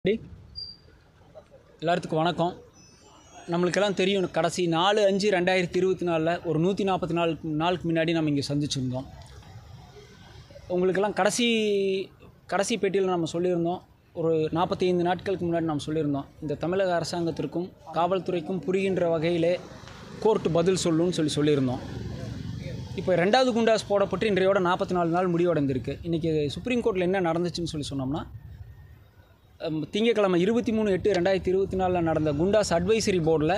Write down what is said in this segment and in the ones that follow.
D எல்லாத்துக்கும் வணக்கம் நம்மளுக்கெல்லாம் தெரியும் கடைசி நாலு அஞ்சு ரெண்டாயிரத்தி இருபத்தி நாலில் ஒரு நூற்றி நாற்பத்தி நாலு நாளுக்கு முன்னாடி நம்ம இங்கே சந்திச்சிருந்தோம் உங்களுக்கெல்லாம் கடைசி கடைசி பேட்டியில் நம்ம சொல்லியிருந்தோம் ஒரு நாற்பத்தி ஐந்து நாட்களுக்கு முன்னாடி நம்ம சொல்லியிருந்தோம் இந்த தமிழக அரசாங்கத்திற்கும் காவல்துறைக்கும் புரிகின்ற வகையிலே கோர்ட்டு பதில் சொல்லுன்னு சொல்லி சொல்லியிருந்தோம் இப்போ ரெண்டாவது குண்டாஸ் போடப்பட்டு இன்றையோட நாற்பத்தி நாலு நாள் முடிவடைந்திருக்கு இன்றைக்கி சுப்ரீம் கோர்ட்டில் என்ன நடந்துச்சுன்னு சொல்லி சொன்னோம்னா அம், திங்கட்கிழமை இருபத்தி மூணு எட்டு ரெண்டாயிரத்தி இருபத்தி நாலில் நடந்த குண்டாஸ் அட்வைசரி போர்டில்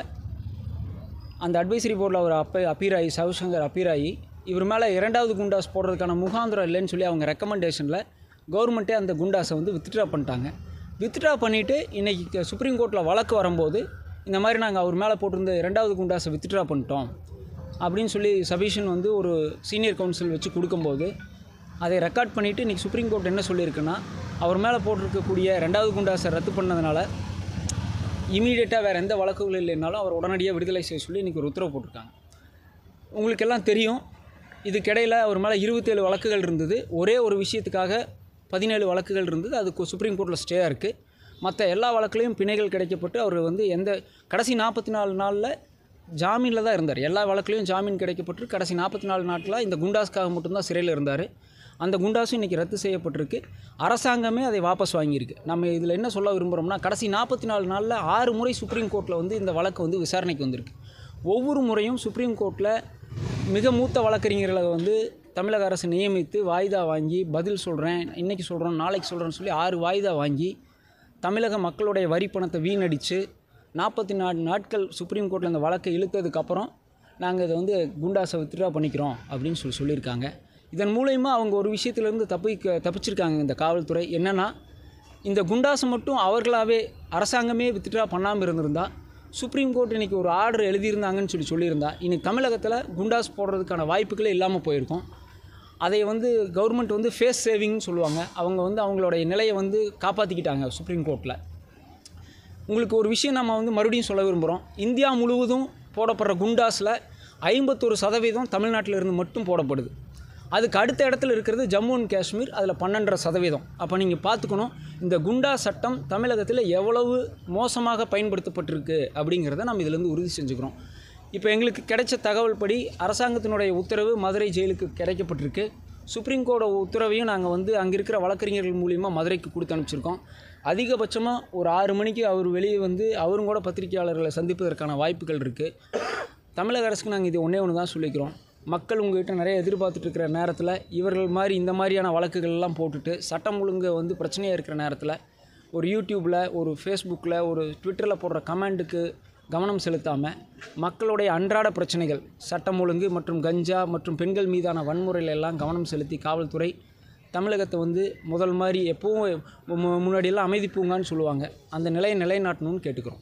அந்த அட்வைசரி போர்டில் அவர் அப்ப அப்பீர் ஆகி சவுசங்கர் அப்பீர் ஆகி இவர் மேலே இரண்டாவது குண்டாஸ் போடுறதுக்கான முகாந்திரம் இல்லைன்னு சொல்லி அவங்க ரெக்கமெண்டேஷனில் கவர்மெண்ட்டே அந்த குண்டாஸை வந்து வித்ட்ரா பண்ணிட்டாங்க வித்ட்ரா பண்ணிவிட்டு இன்றைக்கி சுப்ரீம் கோர்ட்டில் வழக்கு வரும்போது இந்த மாதிரி நாங்கள் அவர் மேலே போட்டிருந்த இரண்டாவது குண்டாஸை வித்ட்ரா பண்ணிட்டோம் அப்படின்னு சொல்லி சபீஷன் வந்து ஒரு சீனியர் கவுன்சில் வச்சு கொடுக்கும்போது அதை ரெக்கார்ட் பண்ணிவிட்டு இன்றைக்கி சுப்ரீம் கோர்ட் என்ன சொல்லியிருக்குன்னா அவர் மேலே போட்டிருக்கக்கூடிய ரெண்டாவது குண்டாஸை ரத்து பண்ணதுனால இமீடியட்டாக வேறு எந்த வழக்குகள் இல்லைனாலும் அவர் உடனடியாக விடுதலை செய்ய சொல்லி இன்றைக்கி ஒரு உத்தரவு போட்டிருக்காங்க உங்களுக்கெல்லாம் தெரியும் இதுக்கிடையில் அவர் மேலே இருபத்தேழு வழக்குகள் இருந்தது ஒரே ஒரு விஷயத்துக்காக பதினேழு வழக்குகள் இருந்தது அதுக்கு சுப்ரீம் கோர்ட்டில் ஸ்டேயாக இருக்குது மற்ற எல்லா வழக்குலையும் பிணைகள் கிடைக்கப்பட்டு அவர் வந்து எந்த கடைசி நாற்பத்தி நாலு நாளில் ஜாமீனில் தான் இருந்தார் எல்லா வழக்குலையும் ஜாமீன் கிடைக்கப்பட்டு கடைசி நாற்பத்தி நாலு நாட்டில் இந்த குண்டாஸ்க்காக மட்டும்தான் சிறையில் இருந்தார் அந்த குண்டாஸும் இன்றைக்கி ரத்து செய்யப்பட்டிருக்கு அரசாங்கமே அதை வாபஸ் வாங்கியிருக்கு நம்ம இதில் என்ன சொல்ல விரும்புகிறோம்னா கடைசி நாற்பத்தி நாலு நாளில் ஆறு முறை சுப்ரீம் கோர்ட்டில் வந்து இந்த வழக்கு வந்து விசாரணைக்கு வந்திருக்கு ஒவ்வொரு முறையும் சுப்ரீம் கோர்ட்டில் மிக மூத்த வழக்கறிஞர்களை வந்து தமிழக அரசு நியமித்து வாய்தா வாங்கி பதில் சொல்கிறேன் இன்றைக்கி சொல்கிறோம் நாளைக்கு சொல்கிறேன்னு சொல்லி ஆறு வாய்தா வாங்கி தமிழக மக்களுடைய வரி பணத்தை வீணடித்து நாற்பத்தி நாலு நாட்கள் சுப்ரீம் கோர்ட்டில் இந்த வழக்கை இழுத்ததுக்கப்புறம் நாங்கள் இதை வந்து குண்டாஸை வித்ட்ரா பண்ணிக்கிறோம் அப்படின்னு சொல்லி சொல்லியிருக்காங்க இதன் மூலயமா அவங்க ஒரு விஷயத்துலேருந்து தப்பிக்க தப்பிச்சிருக்காங்க இந்த காவல்துறை என்னென்னா இந்த குண்டாஸை மட்டும் அவர்களாகவே அரசாங்கமே வித்ட்ரா பண்ணாமல் இருந்திருந்தா சுப்ரீம் கோர்ட் இன்றைக்கி ஒரு ஆர்டர் எழுதியிருந்தாங்கன்னு சொல்லி சொல்லியிருந்தா இன்னைக்கு தமிழகத்தில் குண்டாஸ் போடுறதுக்கான வாய்ப்புகளே இல்லாமல் போயிருக்கும் அதை வந்து கவர்மெண்ட் வந்து ஃபேஸ் சேவிங்னு சொல்லுவாங்க அவங்க வந்து அவங்களுடைய நிலையை வந்து காப்பாற்றிக்கிட்டாங்க சுப்ரீம் கோர்ட்டில் உங்களுக்கு ஒரு விஷயம் நம்ம வந்து மறுபடியும் சொல்ல விரும்புகிறோம் இந்தியா முழுவதும் போடப்படுற குண்டாஸில் ஐம்பத்தொரு சதவீதம் தமிழ்நாட்டில் இருந்து மட்டும் போடப்படுது அதுக்கு அடுத்த இடத்துல இருக்கிறது ஜம்மு அண்ட் காஷ்மீர் அதில் பன்னெண்டரை சதவீதம் அப்போ நீங்கள் பார்த்துக்கணும் இந்த குண்டா சட்டம் தமிழகத்தில் எவ்வளவு மோசமாக பயன்படுத்தப்பட்டிருக்கு அப்படிங்கிறத நம்ம இதிலேருந்து உறுதி செஞ்சுக்கிறோம் இப்போ எங்களுக்கு கிடைச்ச தகவல் படி அரசாங்கத்தினுடைய உத்தரவு மதுரை ஜெயிலுக்கு கிடைக்கப்பட்டிருக்கு சுப்ரீம் கோர்ட் உத்தரவையும் நாங்கள் வந்து அங்கே இருக்கிற வழக்கறிஞர்கள் மூலியமாக மதுரைக்கு கொடுத்து அனுப்பிச்சிருக்கோம் அதிகபட்சமாக ஒரு ஆறு மணிக்கு அவர் வெளியே வந்து அவரும் கூட பத்திரிகையாளர்களை சந்திப்பதற்கான வாய்ப்புகள் இருக்குது தமிழக அரசுக்கு நாங்கள் இது ஒன்றே ஒன்று தான் சொல்லிக்கிறோம் மக்கள் உங்ககிட்ட நிறைய எதிர்பார்த்துட்டு இருக்கிற நேரத்தில் இவர்கள் மாதிரி இந்த மாதிரியான வழக்குகள் எல்லாம் போட்டுட்டு சட்டம் ஒழுங்கு வந்து பிரச்சனையாக இருக்கிற நேரத்தில் ஒரு யூடியூப்பில் ஒரு ஃபேஸ்புக்கில் ஒரு ட்விட்டரில் போடுற கமெண்ட்டுக்கு கவனம் செலுத்தாமல் மக்களுடைய அன்றாட பிரச்சனைகள் சட்டம் ஒழுங்கு மற்றும் கஞ்சா மற்றும் பெண்கள் மீதான வன்முறையில எல்லாம் கவனம் செலுத்தி காவல்துறை தமிழகத்தை வந்து முதல் மாதிரி எப்பவும் மு- மு- முன்னாடியெல்லாம் அமைதி பூங்கான்னு சொல்லுவாங்க அந்த நிலையை நிலைநாட்டணும்னு கேட்டுக்கிறோம்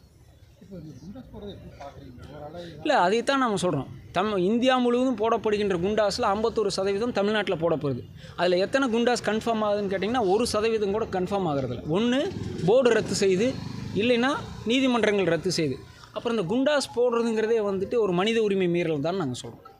இல்லை அதைத்தான் நம்ம சொல்கிறோம் தம் இந்தியா முழுவதும் போடப்படுகின்ற குண்டாஸில் ஐம்பத்தொரு சதவீதம் தமிழ்நாட்டில் போடப்படுது அதில் எத்தனை குண்டாஸ் கன்ஃபார்ம் ஆகுதுன்னு கேட்டிங்கன்னா ஒரு சதவீதம் கூட கன்ஃபார்ம் ஆகிறதில்ல ஒன்று போர்டு ரத்து செய்து இல்லைன்னா நீதிமன்றங்கள் ரத்து செய்து அப்புறம் இந்த குண்டாஸ் போடுறதுங்கிறதே வந்துட்டு ஒரு மனித உரிமை மீறல் தான் நாங்கள் சொல்கிறோம்